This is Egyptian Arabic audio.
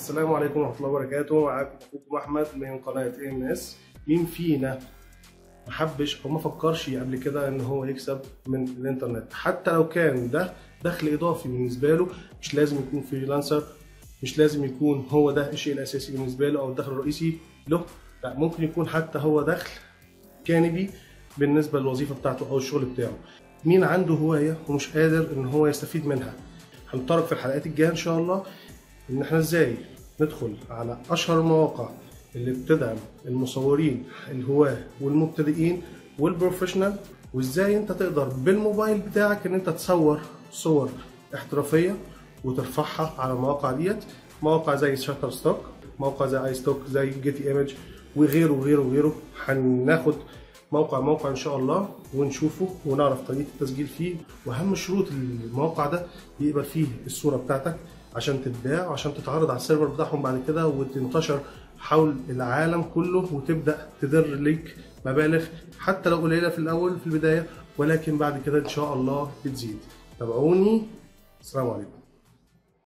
السلام عليكم ورحمه الله وبركاته معاكم اخوكم احمد من قناه اي ام اس مين فينا ما حبش او ما فكرش قبل كده ان هو يكسب من الانترنت حتى لو كان ده دخل اضافي بالنسبه له مش لازم يكون فريلانسر مش لازم يكون هو ده الشيء الاساسي بالنسبه له او الدخل الرئيسي له لا ممكن يكون حتى هو دخل جانبي بالنسبه للوظيفه بتاعته او الشغل بتاعه مين عنده هوايه ومش قادر ان هو يستفيد منها هنتطرق في الحلقات الجايه ان شاء الله ان احنا ازاي ندخل على اشهر المواقع اللي بتدعم المصورين الهواة والمبتدئين والبروفيشنال وازاي انت تقدر بالموبايل بتاعك ان انت تصور صور احترافيه وترفعها على المواقع ديت مواقع زي شاتر ستوك موقع زي اي ستوك زي جيتي ايمج وغيره وغيره وغيره هناخد موقع موقع ان شاء الله ونشوفه ونعرف طريقه التسجيل فيه واهم شروط الموقع ده يقبل فيه الصوره بتاعتك عشان تتباع وعشان تتعرض على السيرفر بتاعهم بعد كده وتنتشر حول العالم كله وتبدا تدر ليك مبالغ حتى لو قليله في الاول في البدايه ولكن بعد كده ان شاء الله بتزيد تابعوني السلام عليكم